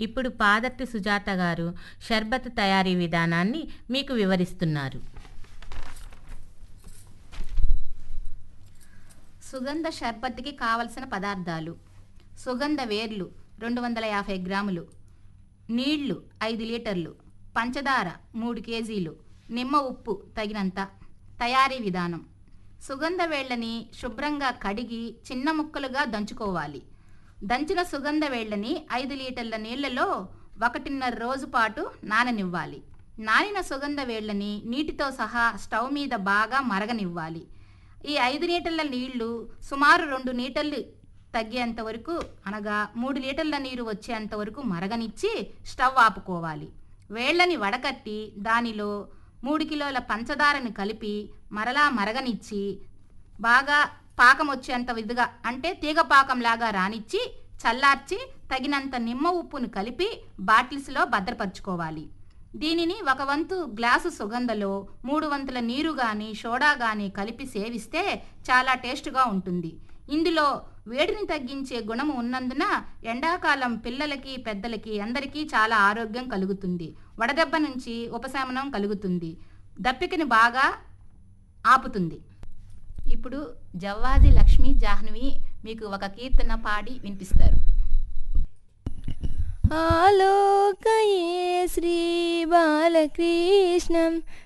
ఇప్పుడు పాదర్తి సుజాత గారు షర్బత్ తయారీ విధానాన్ని మీకు వివరిస్తున్నారు సుగంధ షర్బత్కి కావలసిన పదార్థాలు సుగంధ వేర్లు రెండు వందల యాభై గ్రాములు నీళ్లు ఐదు లీటర్లు పంచదార మూడు కేజీలు నిమ్మ ఉప్పు తగినంత తయారీ విధానం సుగంధ వేళ్ళని శుభ్రంగా కడిగి చిన్న ముక్కలుగా దంచుకోవాలి దంచిన సుగంధ వేళ్ళని ఐదు లీటర్ల నీళ్లలో ఒకటిన్నర రోజు పాటు నాననివ్వాలి నానిన సుగంధ వేళ్ళని నీటితో సహా స్టవ్ మీద బాగా మరగనివ్వాలి ఈ ఐదు లీటర్ల నీళ్లు సుమారు రెండు లీటర్లు తగ్గేంత వరకు అనగా మూడు లీటర్ల నీరు వచ్చేంత వరకు మరగనిచ్చి స్టవ్ ఆపుకోవాలి వేళ్ళని వడకట్టి దానిలో మూడు కిలోల పంచదారని కలిపి మరలా మరగనిచ్చి బాగా పాకం వచ్చేంత విధంగా అంటే తీగ పాకంలాగా రానిచ్చి చల్లార్చి తగినంత నిమ్మ ఉప్పును కలిపి బాటిల్స్లో భద్రపరచుకోవాలి దీనిని ఒక వంతు గ్లాసు సుగంధలో మూడు వంతుల నీరు గాని సోడా గాని కలిపి సేవిస్తే చాలా టేస్ట్గా ఉంటుంది ఇందులో వేడిని తగ్గించే గుణము ఉన్నందున ఎండాకాలం పిల్లలకి పెద్దలకి అందరికీ చాలా ఆరోగ్యం కలుగుతుంది వడదెబ్బ నుంచి ఉపశమనం కలుగుతుంది దప్పికని బాగా ఆపుతుంది ఇప్పుడు జవ్వాది లక్ష్మీ జాహ్నవి మీకు ఒక కీర్తన పాడి వినిపిస్తారు ఆలోకయే శ్రీ బాలకృష్ణం